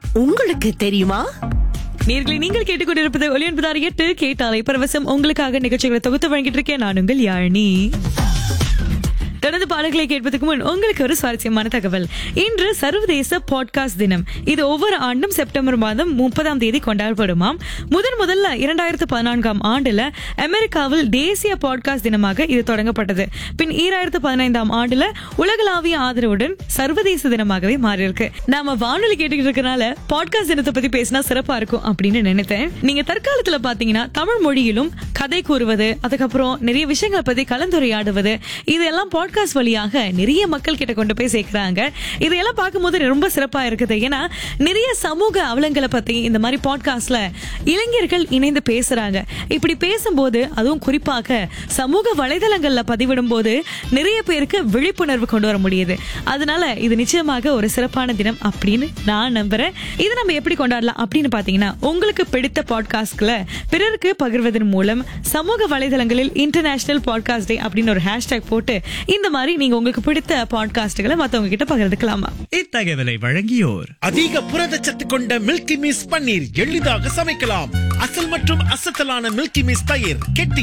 உங்களுக்கு தெரியுமா நேர்களை நீங்கள் கேட்டுக்கொண்டிருப்பது ஒலி என்பதார் எட்டு கேட்டாலை பரவசம் உங்களுக்காக நிகழ்ச்சிகளை தொகுத்து வழங்கிட்டு இருக்கேன் நான் உங்கள் யாழினி தொடர்ந்து பாடல்களை கேட்பதற்கு முன் உங்களுக்கு ஒரு சுவாரஸ்யமான தகவல் இன்று சர்வதேச பாட்காஸ்ட் தினம் இது ஒவ்வொரு ஆண்டும் செப்டம்பர் மாதம் முப்பதாம் தேதி கொண்டாடப்படுமாம் முதன் முதல்ல இரண்டாயிரத்து பதினான்காம் ஆண்டுல அமெரிக்காவில் தேசிய பாட்காஸ்ட் தினமாக இது தொடங்கப்பட்டது பின் ஈராயிரத்து பதினைந்தாம் ஆண்டுல உலகளாவிய ஆதரவுடன் சர்வதேச தினமாகவே மாறியிருக்கு நாம வானொலி கேட்டுக்கிட்டு இருக்கனால பாட்காஸ்ட் தினத்தை பத்தி பேசினா சிறப்பா இருக்கும் அப்படின்னு நினைத்தேன் நீங்க தற்காலத்துல பாத்தீங்கன்னா தமிழ் மொழியிலும் கதை கூறுவது அதுக்கப்புறம் நிறைய விஷயங்களை பத்தி கலந்துரையாடுவது இதெல்லாம் பாட்காஸ்ட் வழியாக நிறைய மக்கள் கிட்ட கொண்டு போய் சேர்க்கிறாங்க இதையெல்லாம் பார்க்கும்போது ரொம்ப சிறப்பா இருக்குது ஏன்னா நிறைய சமூக அவலங்களை பத்தி இந்த மாதிரி பாட்காஸ்ட்ல இளைஞர்கள் இணைந்து பேசுறாங்க இப்படி பேசும்போது அதுவும் குறிப்பாக சமூக வலைதளங்கள்ல பதிவிடும் போது நிறைய பேருக்கு விழிப்புணர்வு கொண்டு வர முடியுது அதனால இது நிச்சயமாக ஒரு சிறப்பான தினம் அப்படின்னு நான் நம்புறேன் இது நம்ம எப்படி கொண்டாடலாம் அப்படின்னு பாத்தீங்கன்னா உங்களுக்கு பிடித்த பாட்காஸ்ட்களை பிறருக்கு பகிர்வதன் மூலம் சமூக வலைதளங்களில் இன்டர்நேஷனல் பாட்காஸ்ட் டே அப்படின்னு ஒரு ஹேஷ்டேக் போட்டு இந்த மாதிரி நீங்க உங்களுக்கு பிடித்த பாட்காஸ்டுகளை மத்தவங்க கிட்ட பகிர்ந்துக்கலாமா இத்தகவலை வழங்கியோர் அதிக புரதச்சத்து கொண்ட மில்கி மிஸ் பன்னீர் எளிதாக சமைக்கலாம் அசல் மற்றும் அசத்தலான மில்கி மிஸ் தயிர் கெட்டி